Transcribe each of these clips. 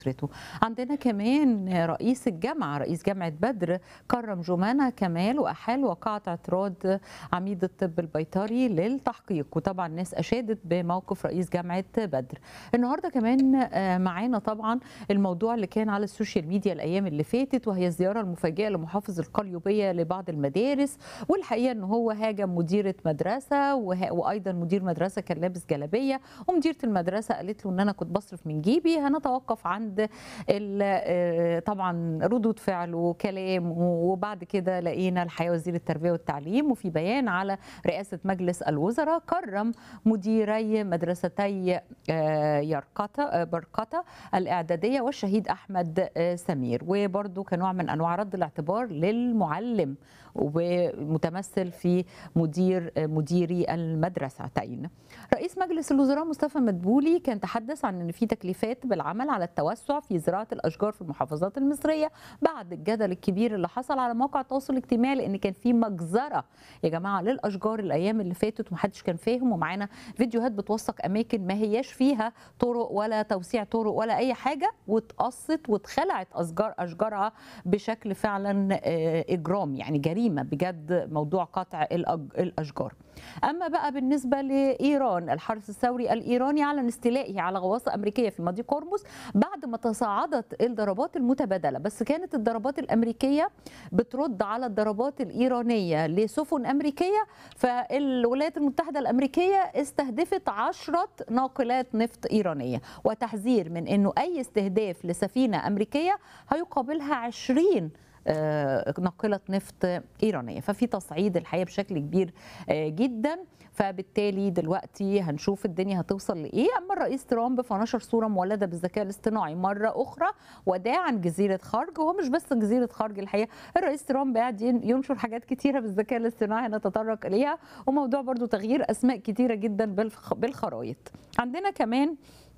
أسرته. عندنا كمان رئيس الجامعة رئيس جامعة بدر كرم جمانة كمال وأحال وقعت اعتراض عميد الطب البيطري للتحقيق وطبعا الناس أشادت بموقف رئيس جامعة بدر النهاردة كمان آه، معانا طبعا الموضوع اللي كان على السوشيال ميديا الأيام اللي فاتت وهي الزيارة المفاجئة لمحافظ القليوبية لبعض المدارس والحقيقة أنه هو هاجم مديرة مدرسة وه- وأيضا مدير مدرسة كان لابس جلابية ومديرة المدرسة قالت له أن أنا كنت بصرف من جيبي هنتوقف عند ال- آه، طبعا ردود فعل وكلام وبعد كده لقينا الحقيقه وزير التربيه والتعليم وفي بيان على رئاسه مجلس الوزراء كرم مديري مدرستي آه، يرقطة آه، برقطة الإعدادية والشهيد أحمد آه، سمير وبرضو كنوع من أنواع رد الاعتبار للمعلم ومتمثل في مدير آه، مديري المدرستين رئيس مجلس الوزراء مصطفى مدبولي كان تحدث عن ان في تكليفات بالعمل على التوسع في زراعه الاشجار في المحافظات المصريه بعد الجدل الكبير اللي حصل على مواقع التواصل الاجتماعي لان كان في مجزره يا جماعه للاشجار الايام اللي فاتت ومحدش كان فاهم ومعانا فيديوهات بتوثق اماكن ما هياش فيها طرق ولا توسيع طرق ولا اي حاجه واتقصت واتخلعت اشجار اشجارها بشكل فعلا آه، اجرام يعني جريمه بجد موضوع قطع الأج- الاشجار اما بقى بالنسبه لايران الحرس الثوري الايراني اعلن استيلائه على غواصه امريكيه في مضيق هرمز بعد ما تصاعدت الضربات المتبادله بس كانت الضربات الامريكيه بترد على الضربات الايرانيه لسفن امريكيه فالولايات المتحده الامريكيه استهدفت عشرة ناقلات نفط ايرانيه وتحذير من انه اي استهداف لسفينه امريكيه هيقابلها 20 آه، ناقله نفط ايرانيه ففي تصعيد الحقيقه بشكل كبير آه، جدا فبالتالي دلوقتي هنشوف الدنيا هتوصل لايه اما الرئيس ترامب فنشر صوره مولده بالذكاء الاصطناعي مره اخرى وداعا جزيره خرج وهو مش بس جزيره خرج الحقيقه الرئيس ترامب قاعد ين- ينشر حاجات كتيره بالذكاء الاصطناعي هنتطرق اليها وموضوع برضو تغيير اسماء كتيره جدا بالخ- بالخرايط عندنا كمان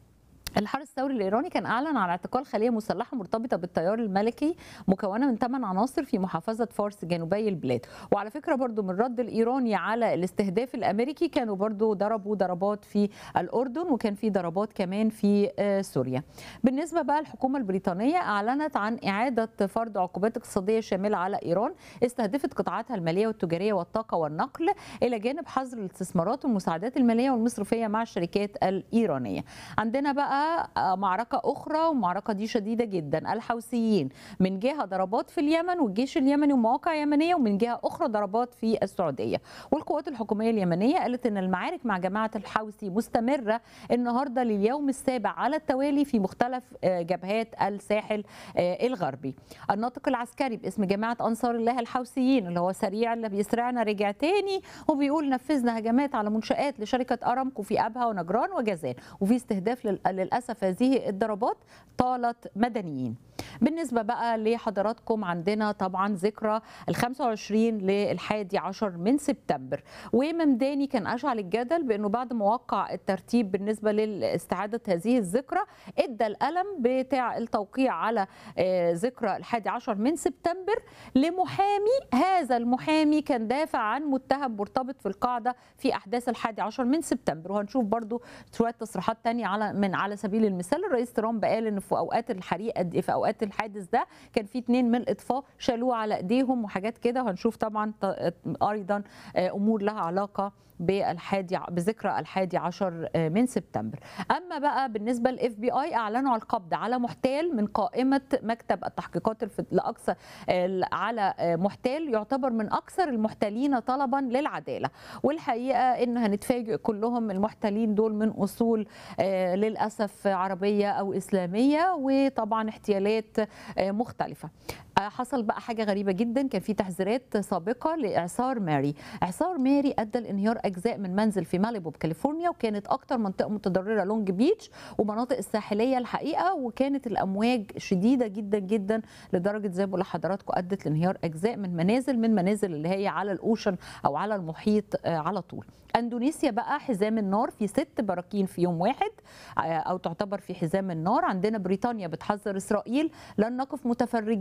الحرس الثوري الايراني كان اعلن على اعتقال خليه مسلحه مرتبطه بالتيار الملكي مكونه من ثمان عناصر في محافظه فارس جنوبي البلاد وعلى فكره برضو من الرد الايراني على الاستهداف الامريكي كانوا برضو ضربوا ضربات في الاردن وكان في ضربات كمان في آه، سوريا بالنسبه بقى الحكومه البريطانيه اعلنت عن اعاده فرض عقوبات اقتصاديه شامله على ايران استهدفت قطاعاتها الماليه والتجاريه والطاقه والنقل الى جانب حظر الاستثمارات والمساعدات الماليه والمصرفيه مع الشركات الايرانيه عندنا بقى آه، معركة أخرى والمعركة دي شديدة جدا الحوثيين من جهة ضربات في اليمن والجيش اليمني ومواقع يمنية ومن جهة أخرى ضربات في السعودية والقوات الحكومية اليمنية قالت أن المعارك مع جماعة الحوثي مستمرة النهاردة لليوم السابع على التوالي في مختلف آه، جبهات الساحل آه، الغربي الناطق العسكري باسم جماعة أنصار الله الحوثيين اللي هو سريع اللي بيسرعنا رجع تاني وبيقول نفذنا هجمات على منشآت لشركة أرامكو في أبها ونجران وجازان وفي استهداف لل- للأسف هذه الضربات طالت مدنيين بالنسبة بقى لحضراتكم عندنا طبعا ذكرى ال 25 للحادي عشر من سبتمبر وممداني كان أشعل الجدل بأنه بعد ما وقع الترتيب بالنسبة لاستعادة هذه الذكرى ادى القلم بتاع التوقيع على آه، ذكرى الحادي عشر من سبتمبر لمحامي هذا المحامي كان دافع عن متهم مرتبط في القاعدة في أحداث الحادي عشر من سبتمبر وهنشوف برضو شوية تصريحات تانية على من على سبيل المثال الرئيس ترامب قال ان في اوقات الحريقه دي في اوقات الحادث ده كان في اتنين من الاطفاء شالوه على ايديهم وحاجات كده وهنشوف طبعا ط- ايضا آه، امور لها علاقه بالحادي بذكرى الحادي عشر آه، من سبتمبر اما بقى بالنسبه للاف بي اي اعلنوا على القبض على محتال من قائمه مكتب التحقيقات الف- لاقصى آه، على آه، محتال يعتبر من اكثر المحتالين طلبا للعداله والحقيقه ان هنتفاجئ كلهم المحتالين دول من اصول آه، للاسف عربيه او اسلاميه وطبعا احتيالات آه، مختلفه آه، حصل بقى حاجه غريبه جدا كان في تحذيرات سابقه لاعصار ماري اعصار ماري ادى لانهيار اجزاء من منزل في ماليبو بكاليفورنيا وكانت اكتر منطقه متضرره لونج بيتش ومناطق الساحليه الحقيقه وكانت الامواج شديده جدا جدا لدرجه زي ما بقول لحضراتكم ادت لانهيار اجزاء من منازل من منازل اللي هي على الاوشن او على المحيط آه، على طول اندونيسيا بقى حزام النار في ست براكين في يوم واحد آه، او تعتبر في حزام النار عندنا بريطانيا بتحذر اسرائيل لن نقف متفرجين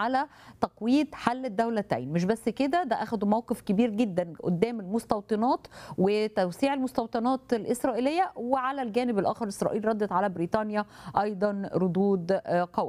على تقويض حل الدولتين مش بس كده ده اخدوا موقف كبير جدا قدام المستوطنات وتوسيع المستوطنات الاسرائيليه وعلى الجانب الاخر اسرائيل ردت على بريطانيا ايضا ردود قويه